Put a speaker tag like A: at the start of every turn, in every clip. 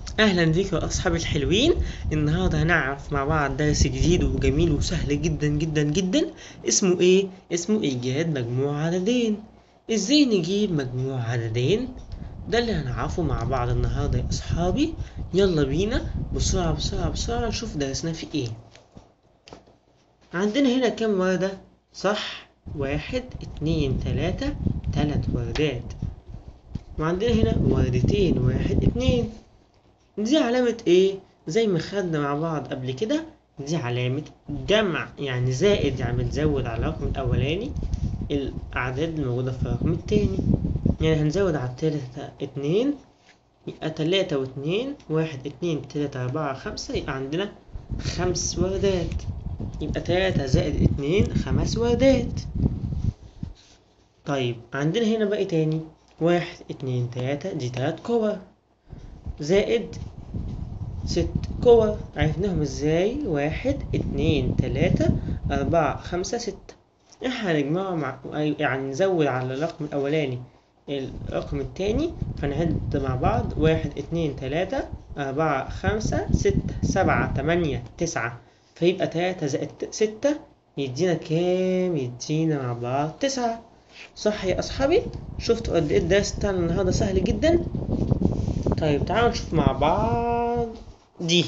A: اهلا بيكم يا اصحابي الحلوين النهارده هنعرف مع بعض درس جديد وجميل وسهل جدا جدا جدا اسمه ايه اسمه ايجاد مجموع عددين ازاي نجيب مجموع عددين ده اللي هنعرفه مع بعض النهارده يا اصحابي يلا بينا بسرعه بسرعه بسرعه نشوف درسنا في ايه عندنا هنا كام ورده صح واحد اتنين تلاتة تلات وردات وعندنا هنا وردتين واحد اتنين دي علامة ايه؟ زي ما خدنا مع بعض قبل كده دي علامة جمع يعني زائد يعني بتزود على الرقم الأولاني الأعداد الموجودة في الرقم التاني يعني هنزود على التلاتة اتنين يبقى تلاتة واتنين واحد اتنين تلاتة أربعة خمسة يبقى عندنا خمس وردات يبقى تلاتة زائد اتنين خمس وردات طيب عندنا هنا بقى تاني واحد اتنين تلاتة دي تلات كور زائد ست كور عرفناهم ازاي واحد اتنين تلاتة أربعة خمسة ستة احنا هنجمعهم مع يعني نزود على الرقم الأولاني الرقم التاني فنعد مع بعض واحد اتنين تلاتة أربعة خمسة ستة سبعة تمانية تسعة فيبقى تلاتة زائد ستة يدينا كام يدينا مع بعض تسعة صح يا أصحابي شفتوا قد إيه الدرس بتاعنا النهاردة سهل جدا طيب تعالوا نشوف مع بعض دي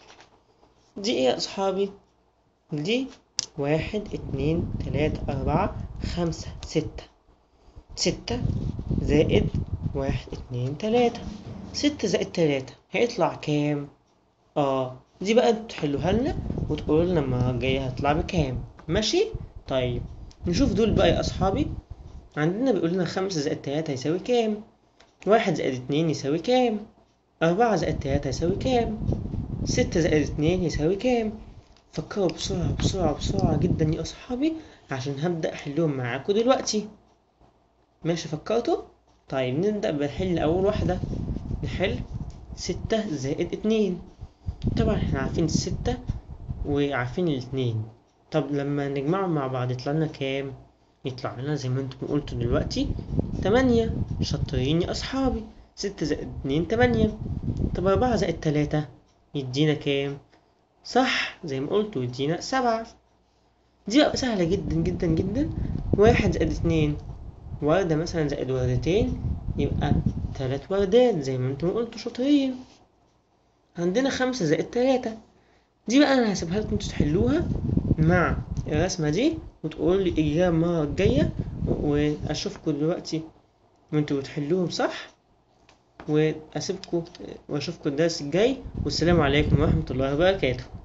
A: دي ايه يا اصحابي دي واحد اتنين تلاتة اربعة خمسة ستة ستة زائد واحد اتنين تلاتة ستة زائد تلاتة هيطلع كام اه دي بقى تحلوها لنا وتقولوا لنا المرة الجاية هتطلع بكام ماشي طيب نشوف دول بقى يا اصحابي عندنا بيقول لنا خمسة زائد تلاتة يساوي كام واحد زائد اتنين يساوي كام أربعة زائد تلاتة يساوي كام ستة زائد اتنين يساوي كام فكروا بسرعة بسرعة بسرعة جدا يا أصحابي عشان هبدأ أحلهم معاكم دلوقتي ماشي فكرتوا طيب نبدأ بنحل أول واحدة نحل ستة زائد اتنين طبعا احنا عارفين الستة وعارفين الاتنين طب لما نجمعهم مع بعض يطلع لنا كام يطلع لنا زي ما انتم قلتوا دلوقتي تمانية شاطرين يا أصحابي ستة زائد اتنين تمانية طب أربعة زائد تلاتة يدينا كام؟ صح زي ما قلت يدينا سبعة دي بقى سهلة جدا جدا جدا واحد زائد اتنين وردة مثلا زائد وردتين يبقى تلات وردات زي ما انتم قلتوا شاطرين عندنا خمسة زائد تلاتة دي بقى أنا هسيبها لكم انتوا تحلوها مع الرسمة دي وتقولوا لي الإجابة المرة الجاية وأشوفكم دلوقتي وانتوا بتحلوهم صح وأسيبكم وأشوفكم الدرس الجاي والسلام عليكم ورحمة الله وبركاته